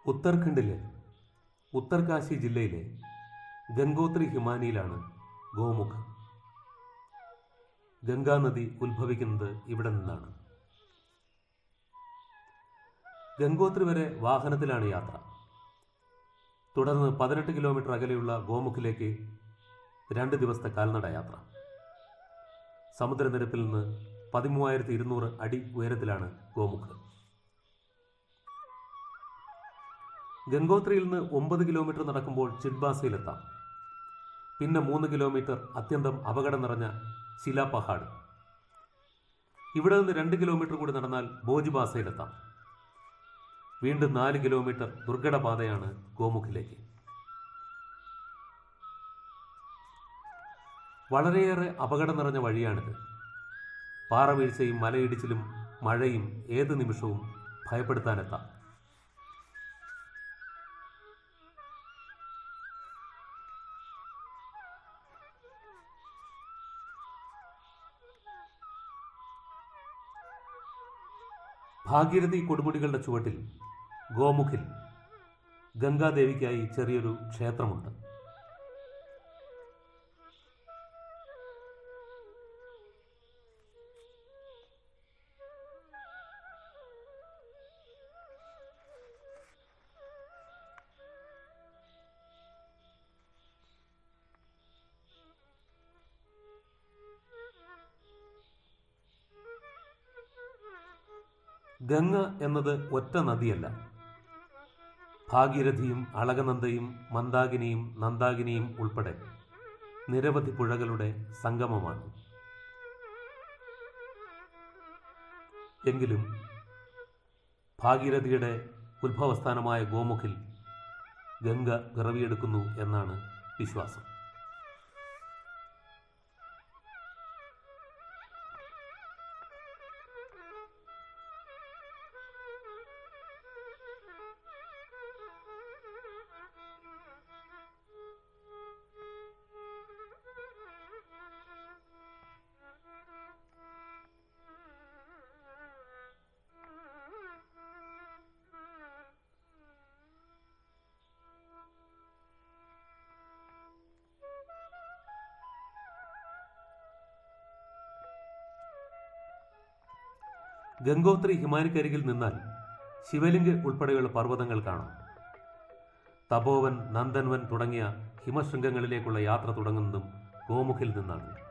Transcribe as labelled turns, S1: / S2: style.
S1: ഉത്തരാഖണ്ഡിലെ ഉത്തർകാശി ജില്ലയിലെ ഗംഗോത്രി ഹിമാനിയിലാണ് ഗോമുഖ് ഗംഗാനദി ഉത്ഭവിക്കുന്നത് ഇവിടെ നിന്നാണ് ഗംഗോത്രി വരെ വാഹനത്തിലാണ് യാത്ര തുടർന്ന് പതിനെട്ട് കിലോമീറ്റർ അകലെയുള്ള ഗോമുഖിലേക്ക് രണ്ട് ദിവസത്തെ കാൽനട യാത്ര സമുദ്രനിരപ്പിൽ നിന്ന് പതിമൂവായിരത്തി ഇരുന്നൂറ് അടി ഉയരത്തിലാണ് ഗോമുഖ് ഗംഗോത്രിയിൽ നിന്ന് ഒമ്പത് കിലോമീറ്റർ നടക്കുമ്പോൾ ചിഡ്ബാസയിലെത്താം പിന്നെ മൂന്ന് കിലോമീറ്റർ അത്യന്തം അപകടം നിറഞ്ഞ ശിലാ പഹാഡ് ഇവിടെ നിന്ന് രണ്ട് കിലോമീറ്റർ കൂടി നടന്നാൽ ബോജിബാസയിലെത്താം വീണ്ടും നാല് കിലോമീറ്റർ ദുർഘട പാതയാണ് ഗോമുഖിലേക്ക് വളരെയേറെ അപകടം നിറഞ്ഞ വഴിയാണിത് പാറവീഴ്ചയും മലയിടിച്ചിലും മഴയും ഏത് നിമിഷവും ഭയപ്പെടുത്താനെത്താം ഭാഗീരഥി കൊടുമുടികളുടെ ചുവട്ടിൽ ഗോമുഖിൽ ഗംഗാദേവിക്കായി ചെറിയൊരു ക്ഷേത്രമുണ്ട് ഗംഗ എന്നത് ഒറ്റ നദിയല്ല ഭാഗീരഥിയും അളകനന്ദയും മന്ദാകിനിയും നന്ദാകിനിയും ഉൾപ്പെടെ നിരവധി പുഴകളുടെ സംഗമമാണ് എങ്കിലും ഭാഗീരഥിയുടെ ഉത്ഭവസ്ഥാനമായ ഗോമുഖിൽ ഗംഗ പിറവിയെടുക്കുന്നു എന്നാണ് വിശ്വാസം ഗംഗോത്രി ഹിമാനിക്കരികിൽ നിന്നാൽ ശിവലിംഗ് ഉൾപ്പെടെയുള്ള പർവ്വതങ്ങൾ കാണാം തപോവൻ നന്ദൻവൻ തുടങ്ങിയ ഹിമശൃംഗങ്ങളിലേക്കുള്ള യാത്ര തുടങ്ങുന്നതും ഗോമുഖിൽ നിന്നാണ്